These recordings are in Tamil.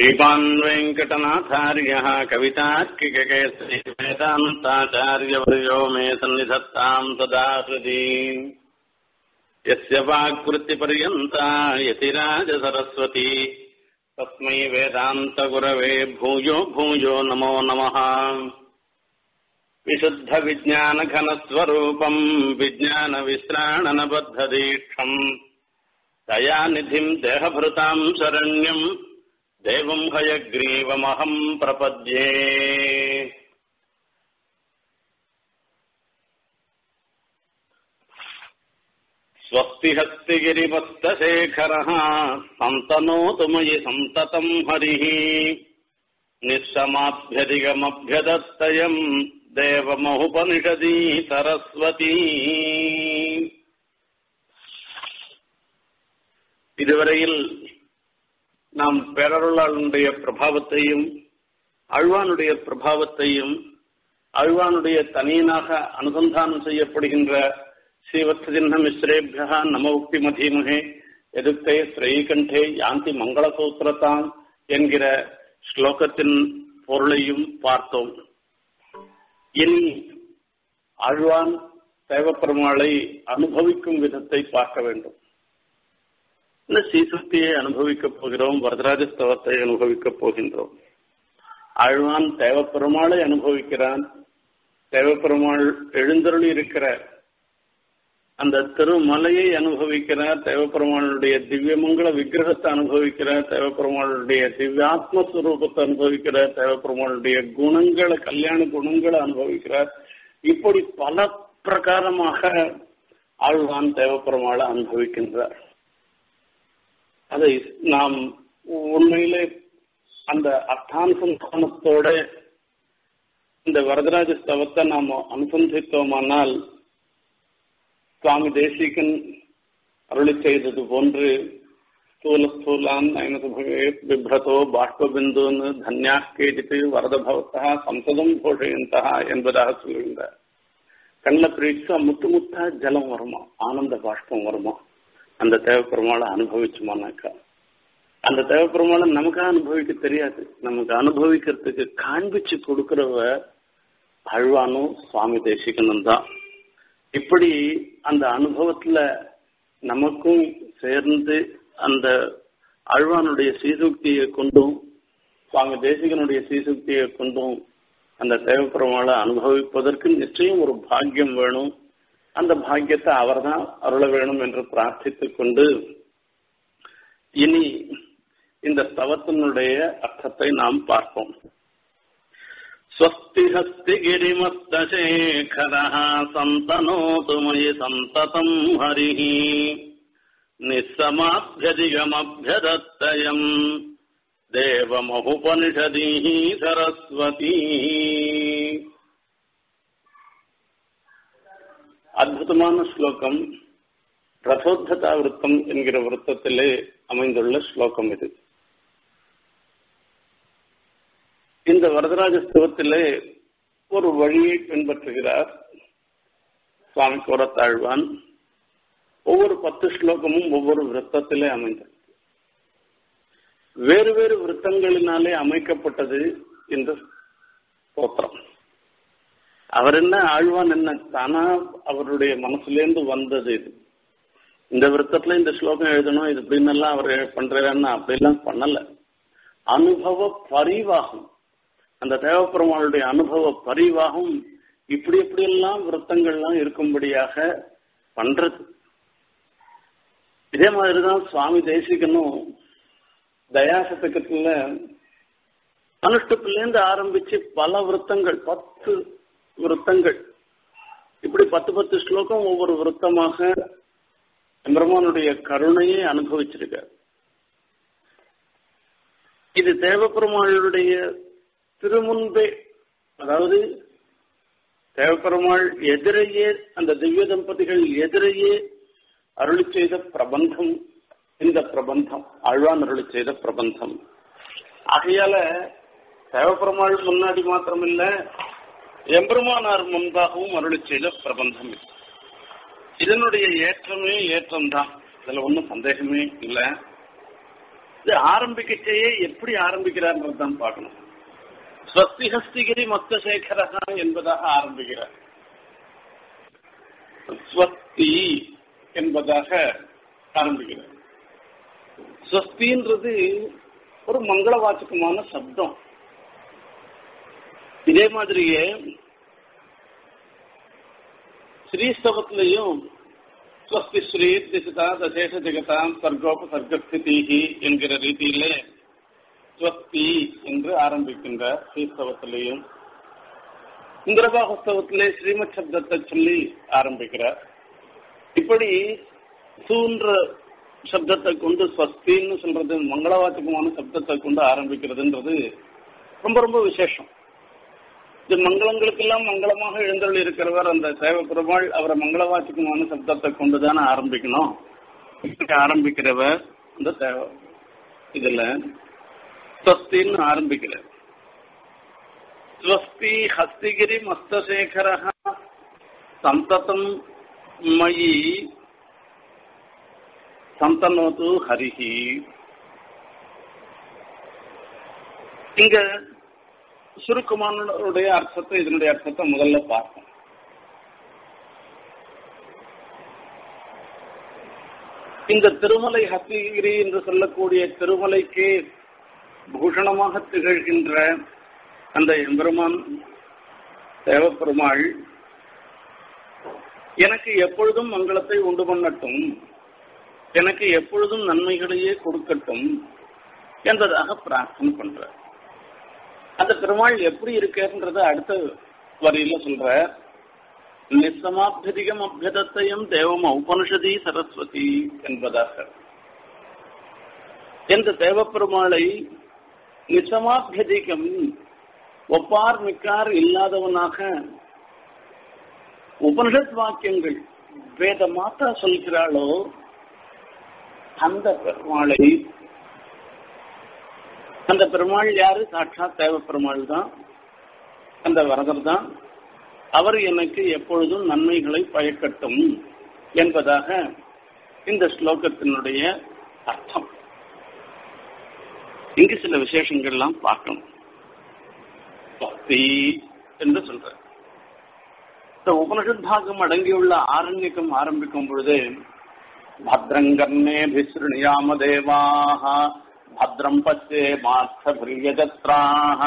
श्रीमान् वेङ्कटनाथार्यः कवितार्किककेसरी वेदान्ताचार्यवर्यो मे सन्निधत्ताम् सदा हृदि यस्य वाक्वृत्तिपर्यन्ता यतिराजसरस्वती तस्मै वेदान्तगुरवे भूयो भूयो नमो नमः विशुद्धविज्ञानघनस्वरूपम् विज्ञानविश्राणनबद्धदीक्षम् दयानिधिम् देहभृताम् शरण्यम् देवम् हयग्रीवमहम् प्रपद्ये स्वस्ति हस्तिगिरिमस्तशेखरः सन्तनोतु मयि सन्ततम् हरिः निःशमाभ्यधिगमभ्यदत्तयम् देवमहुपनिषदी सरस्वती இதுவரையில் நாம் பேரருளாளனுடைய பிரபாவத்தையும் அழ்வானுடைய பிரபாவத்தையும் அழ்வானுடைய தனியனாக அனுசந்தானம் செய்யப்படுகின்ற ஸ்ரீவத்சின்ன மிஸ்ரேபியா நம உக்தி மதீமகே எதுக்தே ஸ்ரீகண்டே யாந்தி மங்களசூத்திரதாம் என்கிற ஸ்லோகத்தின் பொருளையும் பார்த்தோம் இனி ஆழ்வான் தேவப்பெருமாளை அனுபவிக்கும் விதத்தை பார்க்க வேண்டும் இந்த சீசுக்தியை அனுபவிக்கப் போகிறோம் வரதராஜஸ்தவத்தை அனுபவிக்கப் போகின்றோம் ஆழ்வான் தேவப்பெருமாளை அனுபவிக்கிறான் தேவப்பெருமாள் எழுந்தருளி இருக்கிற அந்த திருமலையை அனுபவிக்கிறார் தேவப்பெருமாளுடைய திவ்யமங்கள விக்கிரகத்தை அனுபவிக்கிறார் தேவப்பெருமாளுடைய திவ்யாத்மஸ்வரூபத்தை அனுபவிக்கிறார் தேவப்பெருமாளுடைய குணங்களை கல்யாண குணங்களை அனுபவிக்கிறார் இப்படி பல பிரகாரமாக ஆழ்வான் தேவப்பெருமாளை அனுபவிக்கின்றார் அதை நாம் உண்மையிலே அந்த அர்த்தானுசந்தானத்தோட இந்த வரதராஜ ஸ்தவத்தை நாம் அனுசந்தித்தோமானால் சுவாமி தேசிகன் அருளி செய்தது போன்று ஸ்தூல ஸ்தூலான் பிப்ரதோ பாஷ்பபிந்துன்னு தன்யா கேஜித்து வரத பவத்தா சம்சதம் போஷயந்தா என்பதாக சொல்லுகின்றார் கண்ணில் பிரிச்சா முத்து முத்தா ஜலம் வருமா ஆனந்த பாஷ்பம் வருமா அந்த தேவப்பெருமாளை அனுபவிச்சோமானாக்கா அந்த தேவப்பெருமாளை நமக்கு அனுபவிக்க தெரியாது நமக்கு அனுபவிக்கிறதுக்கு காண்பிச்சு கொடுக்கிறவ அழ்வானும் சுவாமி தேசிகனும் தான் இப்படி அந்த அனுபவத்துல நமக்கும் சேர்ந்து அந்த அழ்வானுடைய சீசுக்தியை கொண்டும் சுவாமி தேசிகனுடைய சீசுக்தியை கொண்டும் அந்த தேவப்பெருமாளை அனுபவிப்பதற்கு நிச்சயம் ஒரு பாக்கியம் வேணும் அந்த பாக்கியத்தை அவர் தான் அருள வேணும் என்று பிரார்த்தித்துக் கொண்டு இனி இந்த ஸ்தவத்தினுடைய அர்த்தத்தை நாம் பார்ப்போம் स्वस्ति हस्ति गिरिमत्तशेखरः सन्तनोतु मयि सन्ततम् हरिः निःसमाभ्यधिगमभ्यदत्तयम् देवमहुपनिषदिः सरस्वती அற்புதமான ஸ்லோகம் ரசோத்ததா விருத்தம் என்கிற விருத்தத்திலே அமைந்துள்ள ஸ்லோகம் இது இந்த வரதராஜ ஸ்தவத்திலே ஒரு வழியை பின்பற்றுகிறார் சுவாமி கோரத்தாழ்வான் ஒவ்வொரு பத்து ஸ்லோகமும் ஒவ்வொரு விருத்தத்திலே அமைந்தது வேறு வேறு விருத்தங்களினாலே அமைக்கப்பட்டது இந்த ஸ்தோத்திரம் அவர் என்ன ஆழ்வான் என்ன தானா அவருடைய மனசுலேருந்து வந்தது இது இந்த விருத்தத்துல இந்த ஸ்லோகம் எழுதணும் இது இப்படின்னு எல்லாம் அவர் பண்றாருன்னு அப்படிலாம் பண்ணல அனுபவ பரிவாகம் அந்த தேவப்பெருமாளுடைய அனுபவ பரிவாகம் இப்படி இப்படி எல்லாம் விருத்தங்கள்லாம் இருக்கும்படியாக பண்றது இதே மாதிரிதான் சுவாமி தேசிகனும் தயாசதகத்துல அனுஷ்டத்திலேருந்து ஆரம்பிச்சு பல விருத்தங்கள் பத்து விருத்தங்கள் இப்படி பத்து பத்து ஸ்லோகம் ஒவ்வொரு விருத்தமாக எம்பெருமானுடைய கருணையை அனுபவிச்சிருக்கார் இது தேவப்பெருமாளுடைய திருமுன்பே அதாவது தேவப்பெருமாள் எதிரையே அந்த திவ்ய தம்பதிகள் எதிரையே அருளி செய்த பிரபந்தம் இந்த பிரபந்தம் ஆழ்வான் அருளி செய்த பிரபந்தம் ஆகையால தேவப்பெருமாள் முன்னாடி மாத்திரமில்ல எம்பெருமானார் முன்பாகவும் அருளி செய்த பிரபந்தம் இது இதனுடைய ஏற்றமே ஏற்றம்தான் இதுல ஒன்றும் சந்தேகமே இல்லை இது ஆரம்பிக்கச்சேயே எப்படி ஆரம்பிக்கிறார்ன்றது தான் பார்க்கணும் ஸ்வஸ்தி ஹஸ்திகிரி மொத்தசேகரகா என்பதாக ஆரம்பிக்கிறார் ஸ்வஸ்தி என்பதாக ஆரம்பிக்கிறார் ஸ்வஸ்தின்றது ஒரு மங்களவாச்சகமான சப்தம் இதே மாதிரியே ஸ்ரீஸ்தவத்திலையும் ஸ்வஸ்தி ஸ்ரீ திசிதா தசேஷ ஜெகதாம் சர்கோப சர்க்கஸ்திதி என்கிற ரீதியிலே ஸ்வஸ்தி என்று ஆரம்பிக்கின்ற ஸ்ரீஸ்தவத்திலையும் இந்திரபாகஸ்தவத்திலே ஸ்ரீமத் சப்தத்தை சொல்லி ஆரம்பிக்கிறார் இப்படி சூன்ற சப்தத்தை கொண்டு ஸ்வஸ்தின்னு சொல்றது மங்களவாச்சகமான சப்தத்தை கொண்டு ஆரம்பிக்கிறதுன்றது ரொம்ப ரொம்ப விசேஷம் இது மங்களங்களுக்கெல்லாம் மங்களமாக எழுந்தருள் இருக்கிறவர் அந்த சேவ பெருமாள் அவரை மங்களவாச்சகமான சப்தத்தை கொண்டுதானே ஆரம்பிக்கணும் இப்படி ஆரம்பிக்கிறவர் அந்த தேவ இதுல ஸ்வஸ்தின்னு ஆரம்பிக்கிறார் ஸ்வஸ்தி ஹஸ்திகிரி மஸ்தசேகர சந்ததம் மயி சந்தனோது ஹரிஹி இங்க சுருக்குமானுடைய அர்த்தத்தை இதனுடைய அர்த்தத்தை முதல்ல பார்ப்போம் இந்த திருமலை ஹஸ்திகிரி என்று சொல்லக்கூடிய திருமலைக்கு பூஷணமாக திகழ்கின்ற அந்த எம்பெருமான் தேவப்பெருமாள் எனக்கு எப்பொழுதும் மங்களத்தை உண்டு பண்ணட்டும் எனக்கு எப்பொழுதும் நன்மைகளையே கொடுக்கட்டும் என்பதாக பிரார்த்தனை பண்ற அந்த பெருமாள் எப்படி இருக்கேன்றத அடுத்த வரியில சொல்ற நிசமாபியதிகம் அபியதத்தையும் தேவம் உபனிஷதி சரஸ்வதி என்பதாக என்ற தேவப்பெருமாளை நிசமாபியதிகம் ஒப்பார் மிக்கார் இல்லாதவனாக உபனிஷத் வாக்கியங்கள் வேத மாத்தா சொல்கிறாளோ அந்த பெருமாளை அந்த பெருமாள் யாரு சாட்சாத் தேவ பெருமாள் தான் அந்த வரதர் தான் அவர் எனக்கு எப்பொழுதும் நன்மைகளை பயக்கட்டும் என்பதாக இந்த ஸ்லோகத்தினுடைய அர்த்தம் இங்கு சில விசேஷங்கள்லாம் பார்க்கணும் பக்தி என்று சொல்ற இந்த உபனிஷத் பாகம் அடங்கியுள்ள ஆரண்யக்கம் ஆரம்பிக்கும் பொழுது भद्रङ्गर्णेभिसृणुयाम देवाः भद्रम् पश्ये मात्सभिर्यजत्राः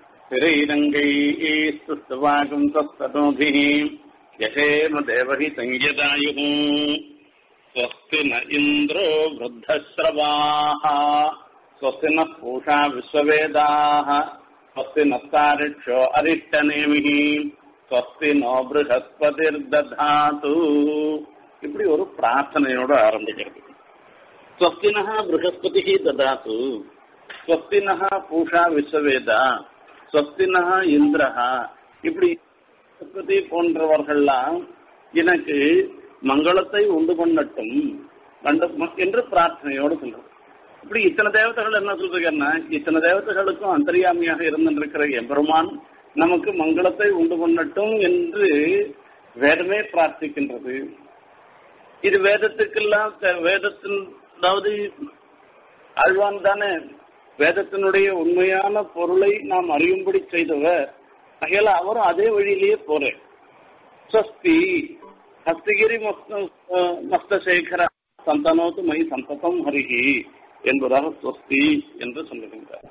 स्थिरैरङ्गैस्तुस्तवागम् तस्तनोभिः यशेम देवहि संयदायुः स्वस्ति न इन्द्रो वृद्धश्रवाः स्वस्ति नः पूषा विश्ववेदाः स्वस्ति नस्तारिक्षो अरिष्टनेमिः स्वस्ति नो बृहस्पतिर्दधातु இப்படி ஒரு பிரார்த்தனையோட ஆரம்பிக்கிறது ஸ்வஸ்தினஹா ப்ரஹஸ்பதி ததாத்து ஸ்வஸ்தினஹா பூஷா விஸ்வவேதா ஸ்வஸ்தினஹா இந்திரஹா இப்படி பரஸ்பதி போன்றவர்கள்லாம் எனக்கு மங்களத்தை உண்டு பண்ணட்டும் என்று பிரார்த்தனையோடு சொல்றோம் இப்படி இத்தனை தேவதைகள் என்ன சொல்றீங்கன்னா இத்தனை தேவதைகளுக்கும் அந்தரியாமியாக இருந்திருக்கிற எம்பெருமான் நமக்கு மங்களத்தை உண்டு பண்ணட்டும் என்று வேதமே பிரார்த்திக்கின்றது இது வேதத்துக்கெல்லாம் வேதத்தின் அதாவது ஆழ்வான் தானே வேதத்தினுடைய உண்மையான பொருளை நாம் அறியும்படி செய்தவர் ஆகையால அவரும் அதே வழியிலேயே போறேன் ஸ்வஸ்தி ஹஸ்தகிரி மஸ்தசேகர சந்தனோத்து மை சந்ததம் ஹரிஹி என்பதாக ஸ்வஸ்தி என்று சொல்லுகின்றார்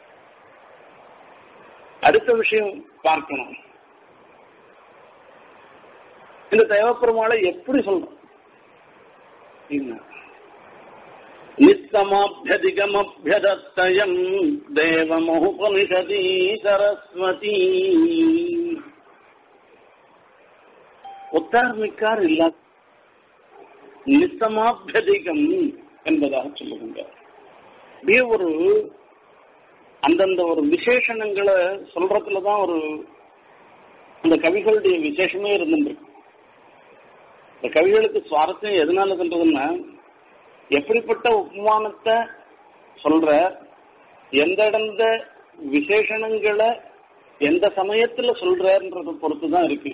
அடுத்த விஷயம் பார்க்கணும் இந்த தேவப்பெருமாளை எப்படி சொல்றோம் நித்தமாபியதிகமபியதத்தயம் தேவமுபனிஷதி சரஸ்வதி ஒத்தார் மிக்கார் இல்லா நித்தமாபியதிகம் என்பதாக சொல்லுகின்றார் அப்படியே ஒரு அந்தந்த ஒரு விசேஷணங்களை சொல்றதுலதான் ஒரு அந்த கவிகளுடைய விசேஷமே இருந்துருக்கு இந்த கவிகளுக்கு சுவாரஸ்யம் எதனால சொல்றதுன்னா எப்படிப்பட்ட உபமானத்தை சொல்ற எந்த இடந்த விசேஷணங்களை எந்த சமயத்துல சொல்றன்றத பொறுத்து தான் இருக்கு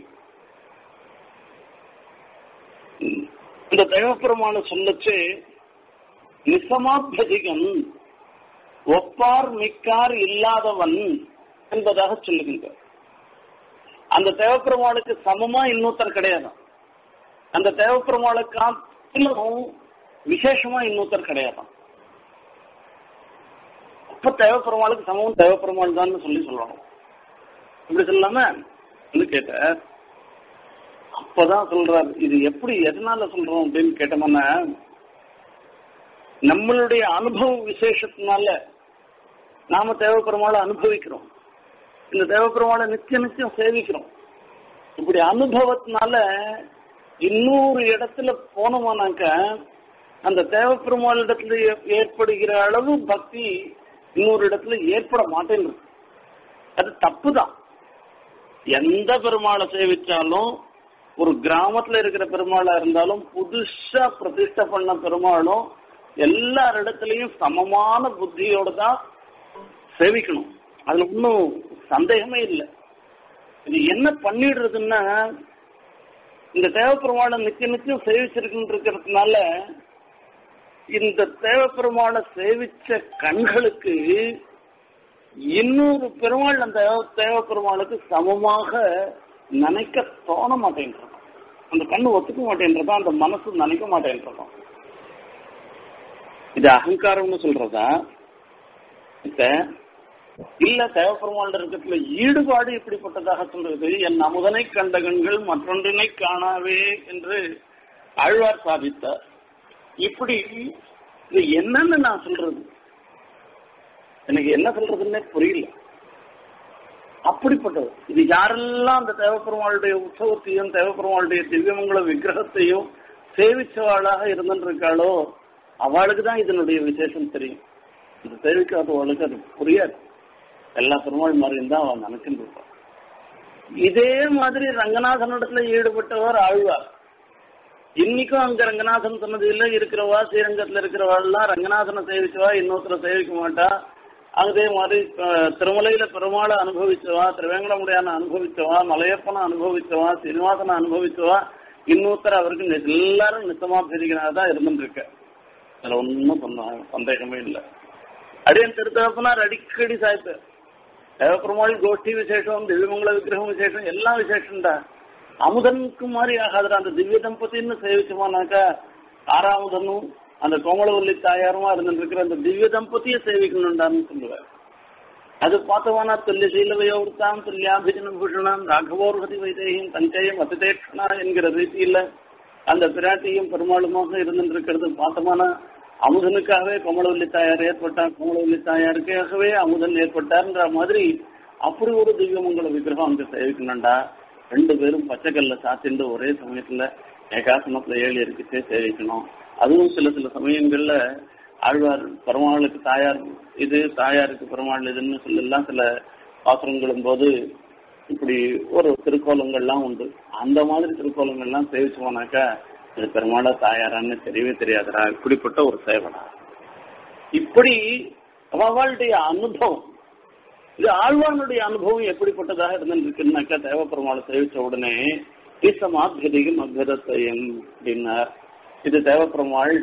இந்த தெய்வப்பெருமான சொல்லச்சு நிசமாபியதிகம் ஒப்பார் மிக்கார் இல்லாதவன் என்பதாக சொல்லுகின்ற அந்த தேவப்பெருமாளுக்கு சமமா இன்னொருத்தர் கிடையாது அந்த தேவப்பெருமாளை காட்டிலும் விசேஷமா இன்னொருத்தர் கிடையாது அப்ப தேவப்பெருமாளுக்கு சமம் தேவப்பெருமாள் தான் சொல்லி சொல்லணும் இப்படி சொல்லாம கேட்ட அப்பதான் சொல்றார் இது எப்படி எதனால சொல்றோம் அப்படின்னு கேட்டோம்னா நம்மளுடைய அனுபவ விசேஷத்தினால நாம தேவப்பெருமாளை அனுபவிக்கிறோம் இந்த தேவப்பெருமாளை நித்தியம் நித்தியம் சேவிக்கிறோம் இப்படி அனுபவத்தினால இன்னொரு இடத்துல போனோமானாக்க அந்த தேவப்பெருமாளிடத்துல ஏற்படுகிற அளவு பக்தி இன்னொரு இடத்துல ஏற்பட மாட்டேங்குது அது தப்புதான் எந்த பெருமாளை சேவிச்சாலும் ஒரு கிராமத்துல இருக்கிற பெருமாளா இருந்தாலும் புதுசா பிரதிஷ்டை பண்ண பெருமாளும் எல்லாரிடத்துலயும் சமமான புத்தியோட தான் சேவிக்கணும் அதுல ஒன்றும் சந்தேகமே இல்லை இது என்ன பண்ணிடுறதுன்னா இந்த தேவப்பெருமாளை நித்திய நித்தியம் சேவிச்சிருக்குன்னு இருக்கிறதுனால இந்த தேவப்பெருமாளை சேவிச்ச கண்களுக்கு இன்னொரு பெருமாள் அந்த தேவப்பெருமாளுக்கு சமமாக நினைக்க தோண மாட்டேன்றதான் அந்த கண்ணு ஒத்துக்க மாட்டேன்றதா அந்த மனசு நினைக்க மாட்டேன்றதான் இது அகங்காரம்னு சொல்றதா இப்ப இல்ல தேவப்பெருமாள் இருக்கிறதுல ஈடுபாடு இப்படிப்பட்டதாக சொல்றது என் அமுதனை கண்ட கண்கள் மற்றொன்றினை காணாவே என்று ஆழ்வார் சாதித்தார் இப்படி இது என்னன்னு நான் சொல்றது எனக்கு என்ன சொல்றதுன்னே புரியல அப்படிப்பட்டது இது யாரெல்லாம் அந்த தேவப்பெருமாளுடைய உற்சவத்தையும் தேவப்பெருமாளுடைய திவ்யமங்கல விக்கிரகத்தையும் சேவிச்சவாளாக இருந்துருக்காளோ அவளுக்கு தான் இதனுடைய விசேஷம் தெரியும் இந்த சேவிக்காதவளுக்கு அது புரியாது எல்லா பெருமாள் மாதிரியும் தான் அவன் நினைச்சுட்டு இதே மாதிரி ரங்கநாதனிடத்துல ஈடுபட்டவர் ஆழ்வார் இன்னைக்கும் அங்க ரங்கநாதன் சன்னதியில இருக்கிறவா ஸ்ரீரங்கத்துல இருக்கிறவாள்லாம் ரங்கநாதனை சேவிச்சவா இன்னொருத்தரை சேவிக்க மாட்டா அதே மாதிரி திருமலையில பெருமாளை அனுபவிச்சவா திருவேங்கடமுடியான அனுபவிச்சவா மலையப்பனை அனுபவிச்சவா சீனிவாசனை அனுபவிச்சவா இன்னொருத்தர் அவருக்கு எல்லாரும் நிச்சயமா பிரிக்கிறதா இருந்துட்டு இருக்க அதுல ஒன்னும் சந்தேகமே இல்லை அடியன் திருத்தகப்பனார் அடிக்கடி சாய்ப்பு தேவப்பெருமாள் கோஷ்டி விசேஷம் திவ்யமங்கல விக்கிரகம் விசேஷம் எல்லாம் விசேஷம்டா அமுதனுக்கு மாதிரி ஆகாதுடா அந்த திவ்ய தம்பதின்னு சேவிச்சோமானாக்கா ஆறாமுதனும் அந்த கோமலவல்லி தாயாருமா இருந்துட்டு இருக்கிற அந்த திவ்ய தம்பதியை சேவிக்கணும்டான்னு சொல்லுவார் அது பார்த்தவானா துல்லிய சீலவையோர்த்தாம் துல்லியாபிஜன பூஷணம் ராகவோர்கதி வைதேகியும் தஞ்சயம் அசிதேஷனா என்கிற ரீதியில அந்த பிராட்டியும் பெருமாளுமாக இருந்துட்டு இருக்கிறது பார்த்தோமானா அமுதனுக்காகவே கோமலவல்லி தாயார் ஏற்பட்டார் கோமலவல்லி தாயாருக்காகவே அமுதன் ஏற்பட்டார்ன்ற மாதிரி அப்படி ஒரு திவ்யமங்கல விக்கிரகம் அங்க சேவிக்கணும்டா ரெண்டு பேரும் பச்சைக்கல்ல சாத்திண்டு ஒரே சமயத்துல ஏகாசனத்துல ஏழு இருக்குச்சே சேவிக்கணும் அதுவும் சில சில சமயங்கள்ல ஆழ்வார் பெருமாளுக்கு தாயார் இது தாயாருக்கு பெருமாள் இதுன்னு சொல்லலாம் சில பாத்திரங்களும் போது இப்படி ஒரு திருக்கோலங்கள்லாம் உண்டு அந்த மாதிரி திருக்கோலங்கள்லாம் சேவிச்சோம்னாக்கா இது பெருமாளா தாயாரான்னு தெரியவே தெரியாதரா இப்படிப்பட்ட ஒரு சேவனா இப்படி அவளுடைய அனுபவம் இது ஆழ்வானுடைய அனுபவம் எப்படிப்பட்டதாக இருந்திருக்குன்னாக்கா தேவப்பெருமாளை சேவிச்ச உடனே ஈசமாபியதிகம் அபியதத்தையும் அப்படின்னார் இது தேவப்பெருமாள்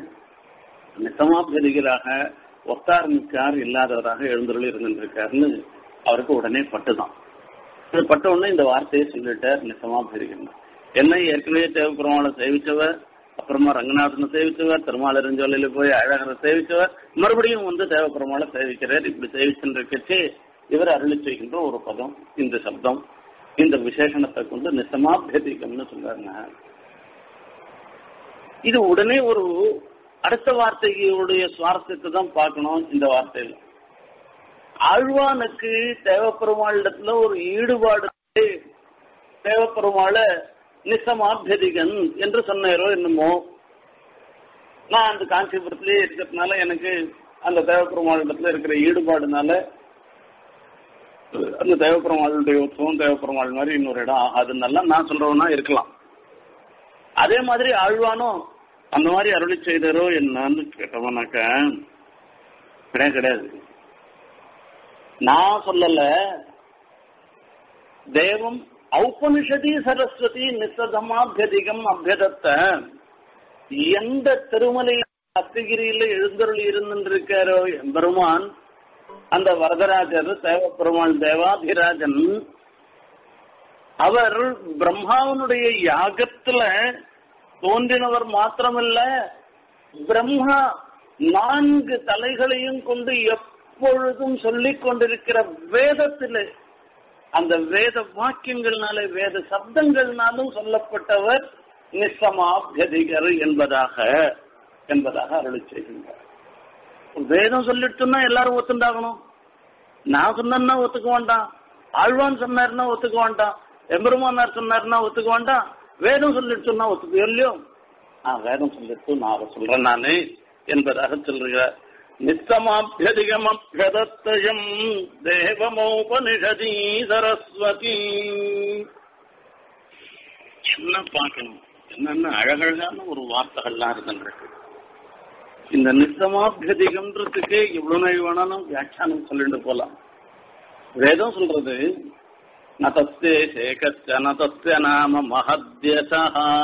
நிசமாபியதிகராக ஒத்தார் மிக்கார் இல்லாதவராக எழுந்தருள் இருந்திருக்காருன்னு அவருக்கு உடனே பட்டுதான் இது பட்ட உடனே இந்த வார்த்தையை சொல்லிட்டார் நிசமாபியதிகம் என்ன ஏற்கனவே தேவப்பெருமாளை சேவிச்சவர் அப்புறமா ரங்கநாதனை சேவிச்சவர் திருமாலிருஞ்சோலையில போய் அழகரை சேவிச்சவர் மறுபடியும் வந்து தேவப்பெருமாளை சேவிக்கிறார் இப்படி சேவிச்சுருக்கச்சே இவர் அருளி செய்கின்ற ஒரு பதம் இந்த சப்தம் இந்த விசேஷணத்தை கொண்டு நிசமாபியதிகம்னு சொல்றாங்க இது உடனே ஒரு அடுத்த வார்த்தைகளுடைய சுவாரஸ்யத்தை தான் பார்க்கணும் இந்த வார்த்தையில ஆழ்வானுக்கு தேவப்பெருமாளிடத்துல ஒரு ஈடுபாடு தேவப்பெருமாள நிசமாபியதிகன் என்று சொன்னாரோ என்னமோ நான் அந்த காஞ்சிபுரத்திலேயே இருக்கிறதுனால எனக்கு அந்த தேவப்பெருமாளிடத்துல இருக்கிற ஈடுபாடுனால அந்த தேவப்பெருமாளுடைய உற்சவம் தேவப்பெருமாள் மாதிரி இன்னொரு இடம் ஆகாதுன்னெல்லாம் நான் சொல்றவனா இருக்கலாம் அதே மாதிரி ஆழ்வானும் அந்த மாதிரி அருளி செய்தாரோ என்னன்னு கேட்டவனாக்க கிடையாது கிடையாது நான் சொல்லல தேவம் ஔபனிஷதி சரஸ்வதி நிசதமாபியதிகம் அபியதத்த எந்த திருமலை அத்திகிரியில எழுந்தருள் இருந்திருக்காரோ எம்பெருமான் அந்த வரதராஜர் தேவப்பெருமாள் தேவாதிராஜன் அவர் பிரம்மாவனுடைய யாகத்துல தோன்றினவர் மாத்திரமல்ல பிரம்மா நான்கு தலைகளையும் கொண்டு எப்பொழுதும் சொல்லிக் கொண்டிருக்கிற வேதத்திலே அந்த வேத வாக்கியங்கள்னாலே வேத சப்தங்கள்னாலும் சொல்லப்பட்டவர் நிசமாபியதிகர் என்பதாக என்பதாக அருளி செய்கின்றார் வேதம் சொல்லிட்டுன்னா எல்லாரும் ஒத்துண்டாகணும் நான் சொன்னா ஒத்துக்க வேண்டாம் ஆழ்வான் சொன்னாருன்னா ஒத்துக்க வேண்டாம் எம்பெருமானார் சொன்னாருன்னா ஒத்துக்க வேண்டாம் வேதம் சொல்லிட்டு சொன்னா ஒத்துக்க இல்லையோ நான் வேதம் சொல்லிட்டு நான் அதை சொல்றேன் நானு என்பதாக சொல்கிறார் நித்தமாபியதிகமபியதத்தயம் தேவமோபனிஷதி சரஸ்வதி என்ன பார்க்கணும் என்னென்ன அழகழகான ஒரு வார்த்தைகள்லாம் இருந்துருக்கு இந்த நித்தமாபியதிகம்ன்றதுக்கு இவ்வளவு நாள் வேணாலும் வியாக்கியானம் சொல்லிட்டு போலாம் வேதம் சொல்றது நதஸ்தே சேகச்ச நதஸ்ய நாம மகத்யசா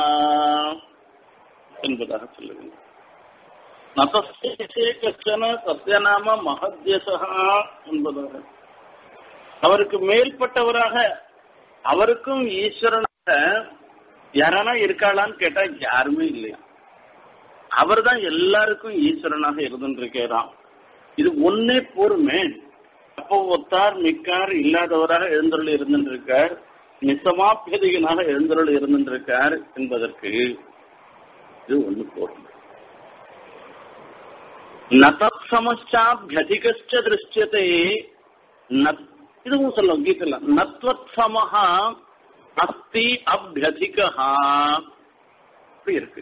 என்பதாக சொல்லுகின்ற நதஸ்தே கச்சன தஸ்ய நாம மகத்யசா என்பதாக அவருக்கு மேல்பட்டவராக அவருக்கும் ஈஸ்வரனாக யாரானா இருக்காளான்னு கேட்டா யாருமே இல்லையா அவர் தான் எல்லாருக்கும் ஈஸ்வரனாக இருந்துருக்கிறான் இது ஒன்னே போருமே அப்போ ஒத்தார் மிக்கார் இல்லாதவராக எழுந்தருள் இருந்திருக்கார் நிசமாபியதிகனாக எழுந்தருள் இருந்திருக்கார் என்பதற்கு இது ஒண்ணு போரும் நதத் சமஸ்டாபியதிகச்ச திருஷ்யத்தை இதுவும் சொல்லும் கீதல நத்வத் சமஹா அஸ்தி அபியதிகா அப்படி இருக்கு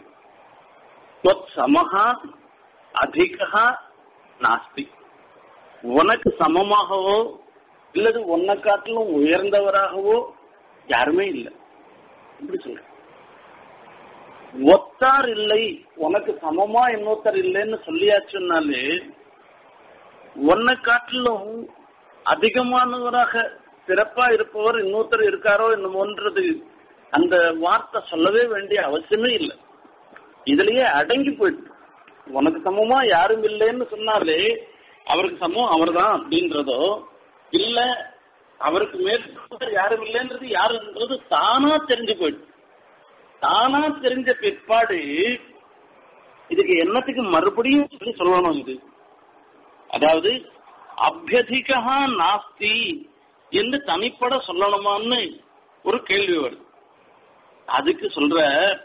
சமஹா அதிகா நாஸ்தி உனக்கு சமமாகவோ இல்லது உன்னை காட்டிலும் உயர்ந்தவராகவோ யாருமே இல்லை இப்படி சொல்ற ஒத்தார் இல்லை உனக்கு சமமா இன்னொருத்தர் இல்லைன்னு சொல்லியாச்சுன்னாலே உன்னை காட்டிலும் அதிகமானவராக சிறப்பா இருப்பவர் இன்னொருத்தர் இருக்காரோ என்னமோன்றது அந்த வார்த்தை சொல்லவே வேண்டிய அவசியமே இல்லை இதுலயே அடங்கி போயிட்டு உனக்கு சமமா யாரும் இல்லைன்னு சொன்னாலே அவருக்கு சமம் அவர்தான் அப்படின்றதோ இல்ல அவருக்கு மேற்கொண்டு யாரும் இல்லைன்றது யாருன்றது தானா தெரிஞ்சு போயிட்டு தானா தெரிஞ்ச பிற்பாடு இதுக்கு என்னத்துக்கு மறுபடியும் சொல்லி சொல்லணும் இது அதாவது அபியதிகா நாஸ்தி என்று தனிப்பட சொல்லணுமான்னு ஒரு கேள்வி வருது அதுக்கு சொல்ற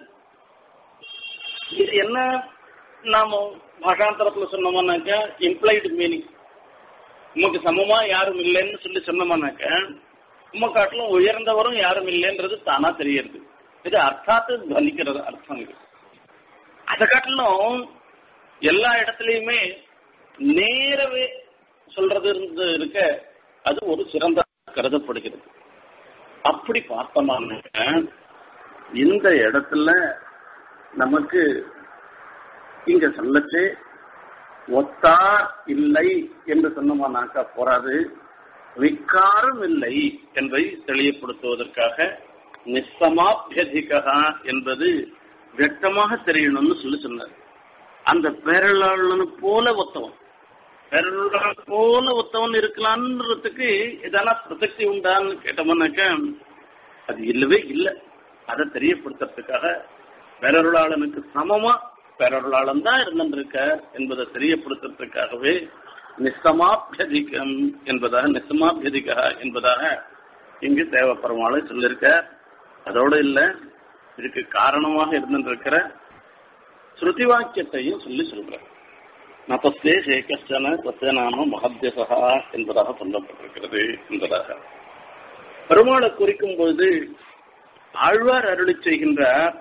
இது என்ன நாம பாஷாந்தரத்துல சொன்னோம்னாக்க இம்ப்ளைடு மீனிங் உமக்கு சமமா யாரும் இல்லைன்னு சொல்லி சொன்னோம்னாக்க உம்ம காட்டிலும் உயர்ந்தவரும் யாரும் இல்லைன்றது தானா தெரியறது இது அர்த்தாத்து துவனிக்கிறது அர்த்தம் இது அதை காட்டிலும் எல்லா இடத்துலயுமே நேரவே சொல்றது இருந்து இருக்க அது ஒரு சிறந்த கருதப்படுகிறது அப்படி பார்த்தோம்னாக்க இந்த இடத்துல நமக்கு இங்க சொல்லச்சு ஒத்தார் இல்லை என்று சொன்னோமானாக்கா போராது விக்காரம் இல்லை என்பதை தெளிவுபடுத்துவதற்காக நிசமாபியதிகா என்பது வெட்டமாக தெரியணும்னு சொல்லி சொன்னார் அந்த பேரளாளனு போல ஒத்தவன் பேரளாளன் போல ஒத்தவன் இருக்கலான்றதுக்கு எதனா பிரசக்தி உண்டான்னு கேட்டோம்னாக்க அது இல்லவே இல்லை அதை தெரியப்படுத்துறதுக்காக பேரருளாளனுக்கு சமமா பேரருளாளன் தான் இருந்திருக்க என்பதை தெரியப்படுத்துறதுக்காகவே நிசமாபியதிகம் என்பதாக நிசமாபியதிகா என்பதாக இங்கு தேவப்பெருமாளை சொல்லியிருக்க அதோடு இல்ல இதுக்கு காரணமாக இருந்திருக்கிற ஸ்ருதி வாக்கியத்தையும் சொல்லி சொல்ற நபஸ்தே சேகஸ்டன தஸ்ய நாம மகத்தியசகா என்பதாக சொல்லப்பட்டிருக்கிறது என்பதாக பெருமாளை குறிக்கும் பொழுது ஆழ்வார் அருளி செய்கின்றார்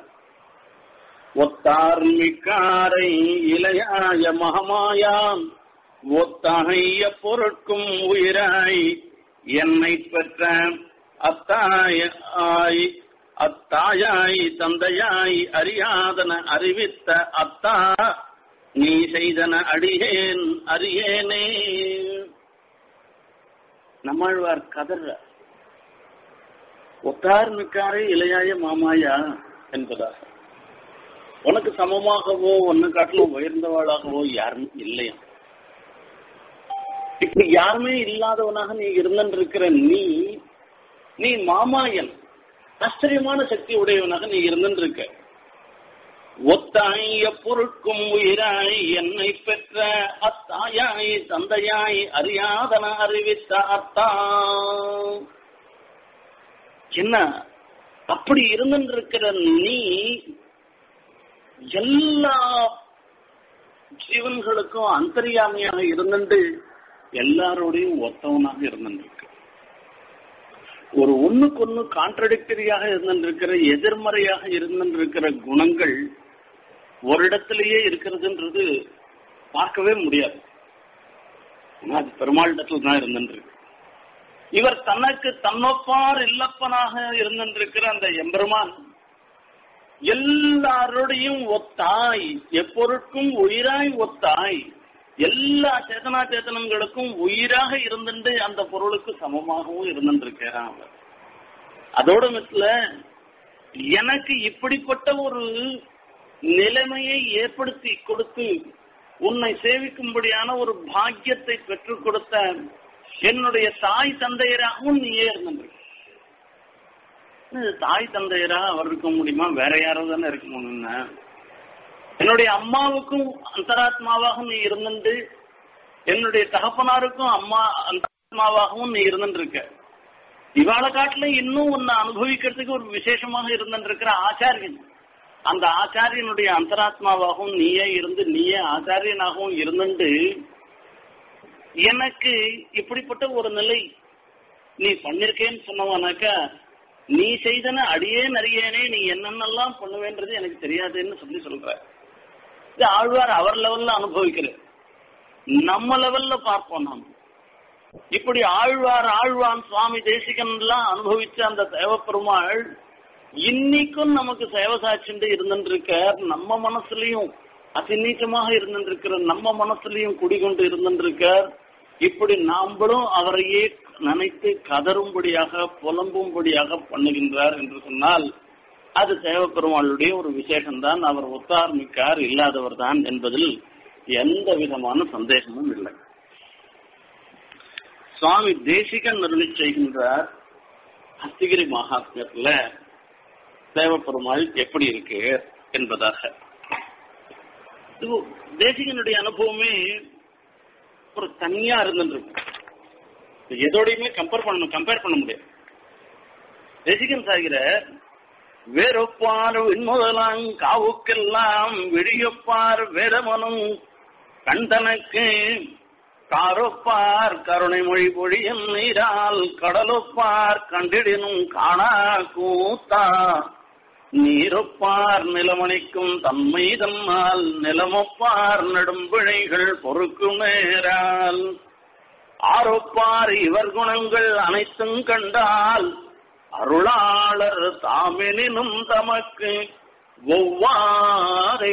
ஒத்தார்மிக்காரை இளையாய மகமாயாம் ஒத்தாகைய பொருட்கும் உயிராய் என்னை பெற்ற அத்தாய் அத்தாயாய் தந்தையாய் அறியாதன அறிவித்த அத்தா நீ செய்தன அடியேன் அறியேனே நம்மாழ்வார் கதற ஒத்தார் மிக்காரே இளையாய மாமாயா என்பதாக உனக்கு சமமாகவோ ஒன்னு காட்டிலும் உயர்ந்தவாளாகவோ யாரும் இல்லையா இப்படி யாருமே இல்லாதவனாக நீ இருந்திருக்கிற நீ நீ மாமாயன் ஆச்சரியமான சக்தி உடையவனாக நீ இருந்திருக்க ஒத்தாய் எப்பொருட்கும் உயிராய் என்னை பெற்ற அத்தாயாய் தந்தையாய் அறியாதன அறிவித்த அத்தா என்ன அப்படி இருந்திருக்கிற நீ எல்லா ஜீவன்களுக்கும் அந்தரியாமையாக இருந்துட்டு எல்லாரோடையும் ஒத்தவனாக இருந்திருக்கு ஒரு ஒண்ணுக்கு ஒண்ணு கான்ட்ரடிக்டரியாக இருந்திருக்கிற எதிர்மறையாக இருந்திருக்கிற குணங்கள் ஒரு இடத்திலேயே இருக்கிறதுன்றது பார்க்கவே முடியாது அது பெருமாளிடத்தில் தான் இருந்திருக்கு இவர் தனக்கு தன்னொப்பார் இல்லப்பனாக இருந்திருக்கிற அந்த எம்பெருமான் எல்லாரோடையும் ஒத்தாய் எப்பொருட்கும் உயிராய் ஒத்தாய் எல்லா சேதனா சேதனங்களுக்கும் உயிராக இருந்துட்டு அந்த பொருளுக்கு சமமாகவும் இருந்துருக்கிறான் அவர் அதோட மிஸ்ல எனக்கு இப்படிப்பட்ட ஒரு நிலைமையை ஏற்படுத்தி கொடுத்து உன்னை சேவிக்கும்படியான ஒரு பாக்கியத்தை பெற்றுக் கொடுத்த என்னுடைய தாய் தந்தையராகவும் நீயே இருந்திருக்க தாய் தந்தையரா அவர் இருக்க முடியுமா வேற யாராவது தானே இருக்க முடியும்னா என்னுடைய அம்மாவுக்கும் அந்தராத்மாவாக நீ இருந்துட்டு என்னுடைய தகப்பனாருக்கும் அம்மா அந்தராத்மாவாகவும் நீ இருந்துட்டு இருக்க இவாளை காட்டுல இன்னும் உன்னை அனுபவிக்கிறதுக்கு ஒரு விசேஷமாக இருந்துட்டு இருக்கிற ஆச்சாரியன் அந்த ஆச்சாரியனுடைய அந்தராத்மாவாகவும் நீயே இருந்து நீயே ஆச்சாரியனாகவும் இருந்துட்டு எனக்கு இப்படிப்பட்ட ஒரு நிலை நீ பண்ணிருக்கேன்னு சொன்னவனாக்கா நீ செய்தன அடியே நிறையனே நீ என்னென்னலாம் பண்ணுவேன்றது எனக்கு தெரியாதுன்னு சொல்லி சொல்ற இது ஆழ்வார் அவர் லெவல்ல அனுபவிக்கிற நம்ம லெவல்ல பார்ப்போம் நாம் இப்படி ஆழ்வார் ஆழ்வான் சுவாமி தேசிகன் எல்லாம் அனுபவிச்ச அந்த தேவப்பெருமாள் இன்னைக்கும் நமக்கு சேவை சாட்சிண்டு இருந்துருக்க நம்ம மனசுலயும் அதிநீச்சமாக இருந்திருக்கிற நம்ம மனசுலயும் குடிகொண்டு இருந்திருக்கார் இப்படி நாம்பளும் அவரையே நினைத்து கதரும்படியாக புலம்பும்படியாக பண்ணுகின்றார் என்று சொன்னால் அது தேவப்பெருமாளுடைய ஒரு விசேஷம்தான் அவர் ஒத்தார்மிக்கார் இல்லாதவர் தான் என்பதில் எந்த விதமான சந்தேகமும் இல்லை சுவாமி தேசிகன் அருளி செய்கின்றார் அஸ்திகிரி மகாத்மியத்துல தேவப்பெருமாள் எப்படி இருக்கு என்பதாக இது தேசிகனுடைய அனுபவமே ஒரு தனியா இருந்துருக்கு எதோடையுமே கம்பேர் பண்ணணும் கம்பேர் பண்ண முடியாது தேசிகன் சாகிற வேறொப்பார் விண்முதலாங் காவுக்கெல்லாம் விழியொப்பார் வேதமனும் கண்டனுக்கு காரொப்பார் கருணை மொழி பொழியும் நீரால் கடலொப்பார் கண்டிடினும் காணா கூத்தா நீரொப்பார் நிலமணிக்கும் தன்மை தன்னால் நிலமொப்பார் நெடும்பிழைகள் பொறுக்கும் நேரால் ஆரொப்பார் இவர் குணங்கள் அனைத்தும் கண்டால் அருளாளர் தாமெனினும் தமக்கு ஒவ்வாறே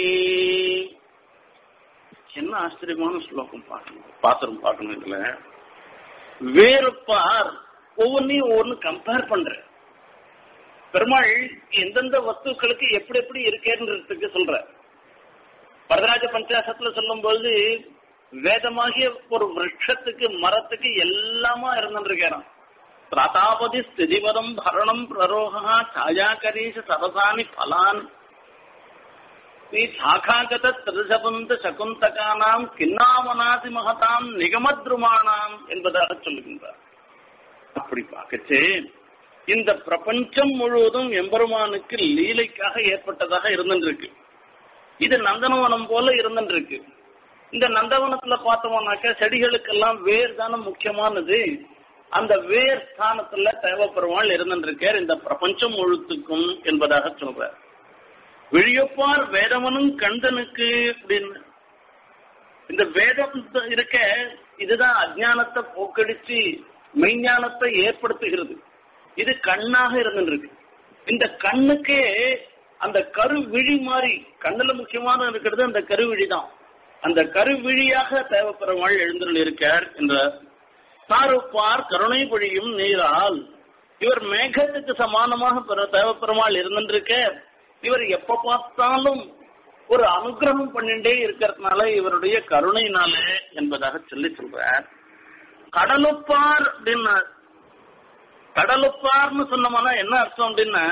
என்ன ஆச்சரியமான ஸ்லோகம் பார்க்கணும் பாத்திரம் பார்க்கணும் இதுல வேறுப்பார் ஒவ்வொன்றையும் ஒவ்வொன்னு கம்பேர் பண்ற பெருமாள் எந்தெந்த வஸ்துக்களுக்கு எப்படி எப்படி இருக்கேன்றதுக்கு சொல்ற வரதராஜ பஞ்சாசத்துல சொல்லும் போது வேதமாகிய ஒரு விரட்சத்துக்கு மரத்துக்கு எல்லாமா இருந்துருக்கிறான் பிரதாபதி ஸ்திதிவரம் பரணம் பிரரோகா ಛಾಯಾಕರೀಶ சரசானி பலான் ஸ்ரீ சாகாகத திருஷபந்த சகுந்தகானாம் கிண்ணாமனாதி மகதாம் நிகமத்ருமானாம் என்பதாக சொல்லுகின்றார் அப்படி பார்க்கச்சே இந்த பிரபஞ்சம் முழுவதும் எம்பெருமானுக்கு லீலைக்காக ஏற்பட்டதாக இருந்துருக்கு இது நந்தனவனம் போல இருந்துருக்கு இந்த நந்தவனத்துல பார்த்தோம்னாக்க செடிகளுக்கெல்லாம் வேர் தானே முக்கியமானது அந்த வேர் ஸ்தானத்துல தேவப்பெருமாள் இருந்திருக்கார் இந்த பிரபஞ்சம் முழுத்துக்கும் என்பதாக சொல்றார் விழியப்பார் வேதவனும் கண்டனுக்கு அப்படின்னு இந்த வேதம் இருக்க இதுதான் அஜானத்தை போக்கடிச்சு மெய்ஞானத்தை ஏற்படுத்துகிறது இது கண்ணாக இருந்துருக்கு இந்த கண்ணுக்கே அந்த கருவிழி மாதிரி கண்ணுல முக்கியமான இருக்கிறது அந்த கருவிழி தான் அந்த கருவிழியாக தேவப்பெருமாள் எழுந்துள்ள இருக்கார் என்றார் சாருப்பார் கருணை பொழியும் நீரால் இவர் மேகத்துக்கு சமானமாக தேவப்பெருமாள் இருந்திருக்க இவர் எப்ப பார்த்தாலும் ஒரு அனுகிரகம் பண்ணிட்டே இருக்கிறதுனால இவருடைய கருணையினால என்பதாக சொல்லி சொல்றார் கடலுப்பார் அப்படின்னு கடலுப்பார்னு சொன்னோம்னா என்ன அர்த்தம் அப்படின்னா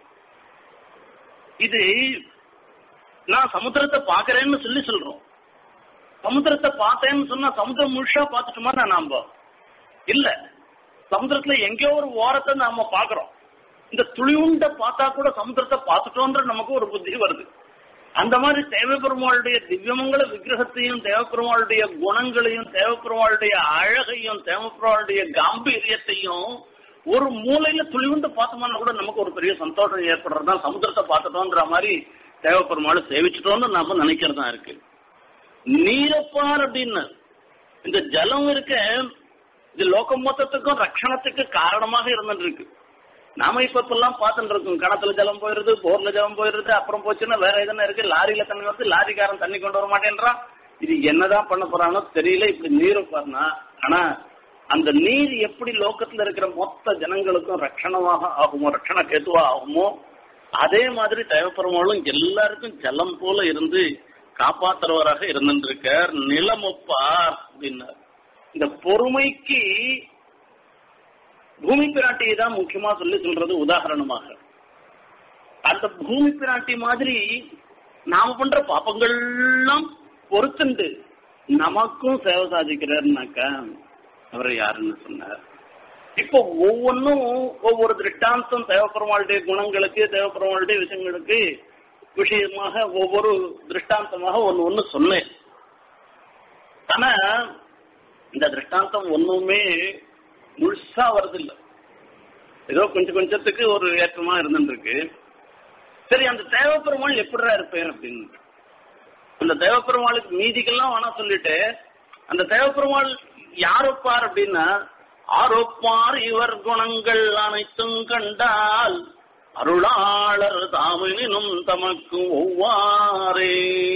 இது நான் சமுத்திரத்தை பாக்குறேன்னு சொல்லி சொல்றோம் சமுத்திரத்தை பார்த்தேன்னு சொன்னா சமுத்திரம் முழுஷா பார்த்துட்டோமா நாம இல்ல சமுத்திரத்துல எங்கேயோ ஒரு ஓரத்தை நாம பாக்குறோம் இந்த துளிவுண்ட பார்த்தா கூட சமுத்திரத்தை பார்த்துட்டோன்ற நமக்கு ஒரு புத்தி வருது அந்த மாதிரி தேவப்பெருமாளுடைய திவ்யமங்கல விக்கிரகத்தையும் தேவப்பெருமாளுடைய குணங்களையும் தேவப்பெருமாளுடைய அழகையும் தேவப்பெருமாளுடைய காம்பீரியத்தையும் ஒரு மூலையில துளிவுண்டு பார்த்தோம்னா கூட நமக்கு ஒரு பெரிய சந்தோஷம் ஏற்படுறதுதான் சமுத்திரத்தை பார்த்துட்டோன்ற மாதிரி தேவப்பெருமாள் சேவிச்சிட்டோம்னு நாம நினைக்கிறதா இருக்கு நீரப்பார் அப்படின்னு இந்த ஜலம் இருக்க இது லோக மொத்தத்துக்கும் ரட்சணத்துக்கு காரணமாக இருந்துட்டு இருக்கு நாம இப்ப இப்பெல்லாம் பார்த்துட்டு இருக்கோம் கிணத்துல ஜலம் போயிருது போர்ல ஜலம் போயிருது அப்புறம் போச்சுன்னா வேற எதுனா இருக்கு லாரியில தண்ணி வருது லாரிக்காரன் தண்ணி கொண்டு வர மாட்டேன்றான் இது என்னதான் பண்ண போறானோ தெரியல இப்படி நீர் பாருனா ஆனா அந்த நீர் எப்படி லோக்கத்துல இருக்கிற மொத்த ஜனங்களுக்கும் ரட்சணமாக ஆகுமோ ரட்சண கேதுவா ஆகுமோ அதே மாதிரி தேவப்பெருமாளும் எல்லாருக்கும் ஜலம் போல இருந்து காப்பாத்துறவராக இருந்திருக்கார் நிலமொப்பார் அப்படின்னார் இந்த பொறுமைக்கு பூமி பிராட்டியை தான் முக்கியமா சொல்லி சொல்றது உதாரணமாக அந்த பூமி பிராட்டி மாதிரி நாம பண்ற பாப்பங்கள்லாம் பொறுத்துண்டு நமக்கும் சேவை சாதிக்கிறாருனாக்கா அவர் யாருன்னு சொன்னார் இப்போ ஒவ்வொன்றும் ஒவ்வொரு திருஷ்டாந்தம் தேவப்பெருமாளுடைய குணங்களுக்கு தேவப்பெருமாளுடைய விஷயங்களுக்கு விஷயமாக ஒவ்வொரு திருஷ்டாந்தமாக ஒன்னு ஒன்னு சொன்னேன் ஆனா இந்த திருஷ்டாந்தம் ஒண்ணுமே முழுசா வருதில்ல ஏதோ கொஞ்சம் கொஞ்சத்துக்கு ஒரு ஏற்றமா இருந்துருக்கு சரி அந்த தேவப்பெருமாள் எப்படிடா இருப்பேன் அப்படின்னு அந்த தேவப்பெருமாளுக்கு மீதிக்கெல்லாம் வேணா சொல்லிட்டு அந்த தேவப்பெருமாள் யாருப்பார் அப்படின்னா ஆரோப்பார் இவர் குணங்கள் அனைத்தும் கண்டால் அருளாளர் தாமினும் தமக்கு ஒவ்வாறே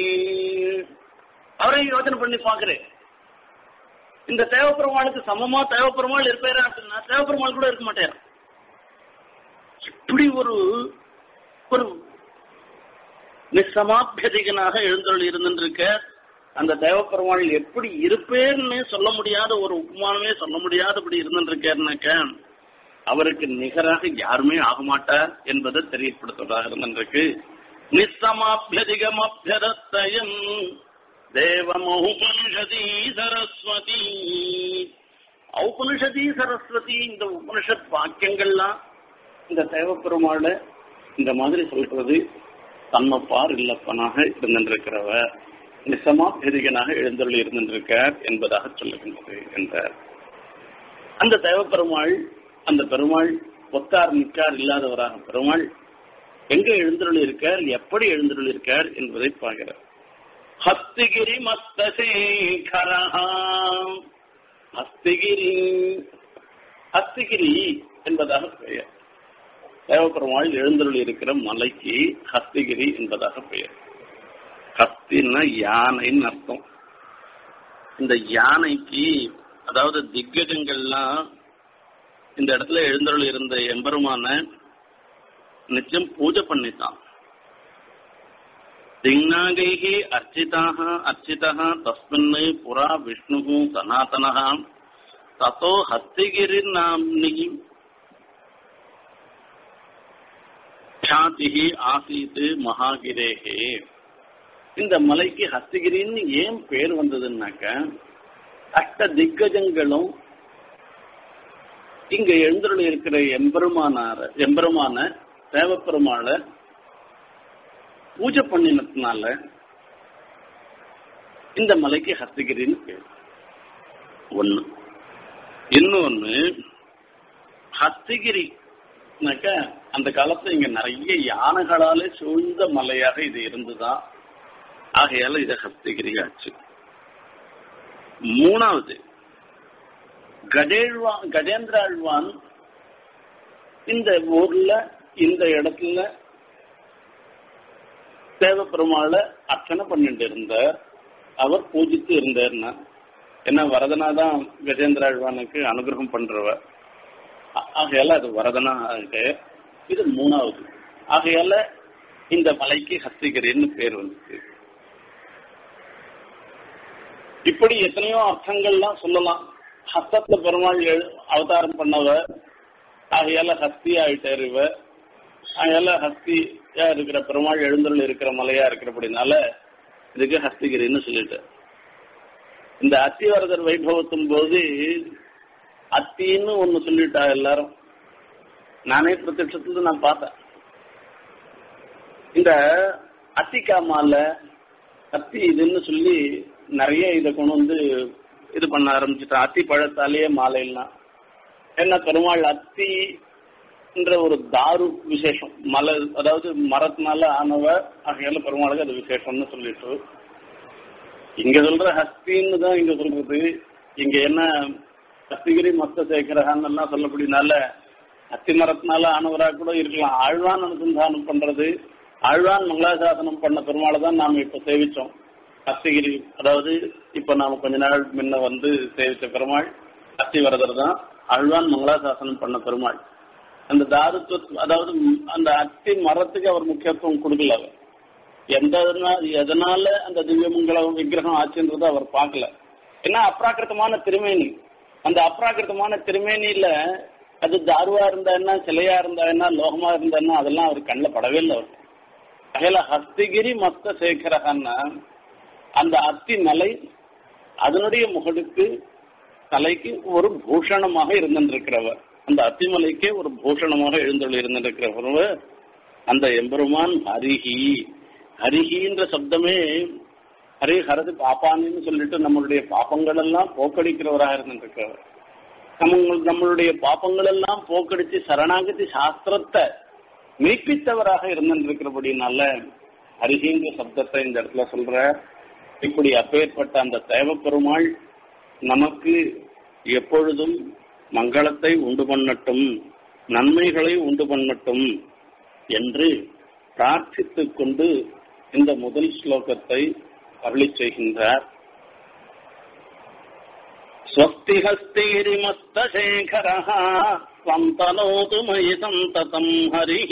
அவரை யோசனை பண்ணி பாக்குறேன் இந்த தேவப்பெருமாளுக்கு சமமா தேவப்பெருமாள் இருப்பாரு அப்படின்னா தேவப்பெருமாள் கூட இருக்க மாட்டார் இப்படி ஒரு ஒரு நிசமாபியதிகனாக எழுந்தருள் இருந்திருக்க அந்த தேவப்பெருமாள் எப்படி இருப்பேன்னு சொல்ல முடியாத ஒரு உப்புமானமே சொல்ல முடியாதபடி இருந்திருக்காருனாக்க அவருக்கு நிகராக யாருமே ஆக மாட்டார் என்பதை தெரியப்படுத்துவதாக இருந்திருக்கு நிசமாபியதிகமபியதத்தயம் தேவமௌபனிஷதி சரஸ்வதி ஔபனிஷதி சரஸ்வதி இந்த உபனிஷத் வாக்கியங்கள்லாம் இந்த தேவப்பெருமாள இந்த மாதிரி சொல்றது தன்மப்பார் இல்லப்பனாக இருந்திருக்கிறவ நிசமா பெருகனாக எழுந்தருள் இருந்திருக்கார் என்பதாக சொல்லுகின்றது என்றார் அந்த தேவப்பெருமாள் அந்த பெருமாள் ஒத்தார் நிற்கார் இல்லாதவராக பெருமாள் எங்க எழுந்தருள் இருக்கார் எப்படி எழுந்தருள் இருக்கார் என்பதை பார்க்கிறார் ஹஸ்திகிரி மஸ்தசேகரா ஹஸ்திகிரி ஹஸ்திகிரி என்பதாக பெயர் தேவப்பெருமாள் எழுந்தருள் இருக்கிற மலைக்கு ஹஸ்திகிரி என்பதாக பெயர் ஹஸ்தின்னா யானைன்னு அர்த்தம் இந்த யானைக்கு அதாவது திக்கஜங்கள்லாம் இந்த இடத்துல எழுந்தருள் இருந்த எம்பெருமான நிச்சயம் பூஜை பண்ணித்தான் திங்நாகைः अर्चिताः अर्चितः तस्मिन् पुरा विष्णुः सनातनः ततो हस्तिगिरिनाम्नि ख्यातिः ஆசீத் மகாகிரேகே இந்த மலைக்கு ஹஸ்திகிரின்னு ஏன் பேர் வந்ததுன்னாக்க அஷ்ட திக்கஜங்களும் இங்க எழுந்தருள் இருக்கிற எம்பெருமானார எம்பெருமான தேவப்பெருமாள பூஜை பண்ணினதுனால இந்த மலைக்கு ஹஸ்தகிரின்னு பேர் ஒண்ணு இன்னொன்னு ஹஸ்தகிரினாக்க அந்த காலத்துல இங்க நிறைய யானைகளாலே சூழ்ந்த மலையாக இது இருந்துதான் ஆகையால இது ஹஸ்தகிரி ஆச்சு மூணாவது கஜேழ்வான் கஜேந்திராழ்வான் இந்த ஊர்ல இந்த இடத்துல தேவப்பெருமாள அர்ச்சனை பண்ணிட்டு இருந்தார் அவர் பூஜித்து இருந்தார்னா என்ன வரதனாதான் கஜேந்திராழ்வானுக்கு அனுகிரகம் பண்றவர் ஆகையால அது வரதனா இருக்கு இது மூணாவது ஆகையால இந்த மலைக்கு ஹஸ்திகிரின்னு பேர் வந்துச்சு இப்படி எத்தனையோ அர்த்தங்கள்லாம் சொல்லலாம் ஹஸ்தத்துல பெருமாள் எழு- அவதாரம் பண்ணவ ஆகையால ஹஸ்தி ஆயிட்டார் இவ ஆகையால ஹஸ்தியா இருக்கிற பெருமாள் எழுந்தருள் இருக்கிற மலையா இருக்கிறபடினால இதுக்கு ஹஸ்திகிரின்னு சொல்லிட்டு இந்த அத்திவரதர் வைபவத்தின் போது அத்தின்னு ஒண்ணு சொல்லிட்டா எல்லாரும் நானே பிரத்யட்சத்துல நான் பார்த்தேன் இந்த அத்திக்கா மாலை அத்தி இதுன்னு சொல்லி நிறைய இதை கொண்டு வந்து இது பண்ண ஆரம்பிச்சுட்டான் அத்தி பழத்தாலேயே மாலைலாம் என்ன பெருமாள் அத்தின்ற ஒரு தாரு விசேஷம் மலை அதாவது மரத்தினால ஆனவ ஆகையால பெருமாளுக்கு அது விசேஷம்னு சொல்லிட்டு இங்க சொல்ற ஹஸ்தின்னு தான் இங்க சொல்றது இங்க என்ன ஹஸ்திகிரி மத்த சேகரகான்னு எல்லாம் சொல்லப்படினால அத்தி மரத்தினால ஆனவரா கூட இருக்கலாம் ஆழ்வான் அனுசந்தானம் பண்றது ஆழ்வான் மங்களாசாசனம் பண்ண பெருமாளை தான் நாம இப்ப சேவிச்சோம் அத்திகிரி அதாவது இப்ப நாம கொஞ்ச நாள் முன்ன வந்து சேவிச்ச பெருமாள் அத்திவரதர் தான் ஆழ்வான் மங்களாசாசனம் பண்ண பெருமாள் அந்த தாருத்துவ அதாவது அந்த அத்தி மரத்துக்கு அவர் முக்கியத்துவம் கொடுக்கல அவர் எந்த இதனா- எதனால அந்த திவ்யமங்கல விக்கிரகம் ஆச்சுன்றதை அவர் பார்க்கல ஏன்னா அப்ராக்கிருத்தமான திருமேனி அந்த அப்ராக்கிருத்தமான திருமேனியில அது தாருவா இருந்தா என்ன சிலையா இருந்தா என்ன லோகமா இருந்தா என்ன அதெல்லாம் அவர் கண்ணில் படவே இல்லை அவர் அகையில ஹஸ்திகிரி மஸ்த சேகரகன்னா அந்த அத்தி மலை அதனுடைய முகடுக்கு தலைக்கு ஒரு பூஷணமாக இருந்திருக்கிறவர் அந்த அத்திமலைக்கே ஒரு பூஷணமாக எழுந்துள்ள இருந்திருக்கிறவர் அந்த எம்பெருமான் ஹரிஹி ஹரிஹின்ற சப்தமே ஹரி ஹரது பாப்பானின்னு சொல்லிட்டு நம்மளுடைய பாப்பங்கள் எல்லாம் போக்கடிக்கிறவராக இருந்திருக்கிறவர் நம்ம நம்மளுடைய பாப்பங்கள் எல்லாம் போக்கடிச்சு சரணாகதி சாஸ்திரத்தை மெய்ப்பித்தவராக இருந்திருக்கிறபடினால ஹரிஹின்ற சப்தத்தை இந்த இடத்துல சொல்ற இப்படி அப்பேற்பட்ட அந்த தேவப்பெருமாள் நமக்கு எப்பொழுதும் மங்களத்தை உண்டு பண்ணட்டும் நன்மைகளை உண்டு பண்ணட்டும் என்று பிரார்த்தித்துக் கொண்டு இந்த முதல் ஸ்லோகத்தை அருளிச் செய்கின்றார் स्वस्ति हस्तिरिमत्तशेखरः त्वम् तनोतु मयि सन्ततम् हरिः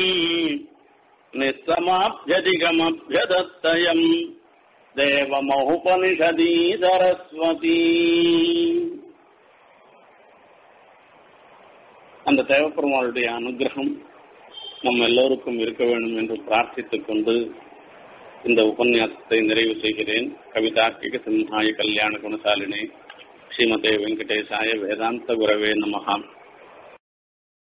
निःसमाभ्यधिगमभ्यदत्तयम् देवमहुपनिषदी सरस्वती அந்த தேவப்பெருமாளுடைய அனுகிரகம் நம்ம எல்லோருக்கும் இருக்க வேண்டும் என்று பிரார்த்தித்துக் கொண்டு இந்த உபன்யாசத்தை நிறைவு செய்கிறேன் கவிதார்க்கிக சிம்ஹாய கல்யாண குணசாலினே ஸ்ரீமதே வெங்கடேசாய வேதாந்த குரவே நமகாம்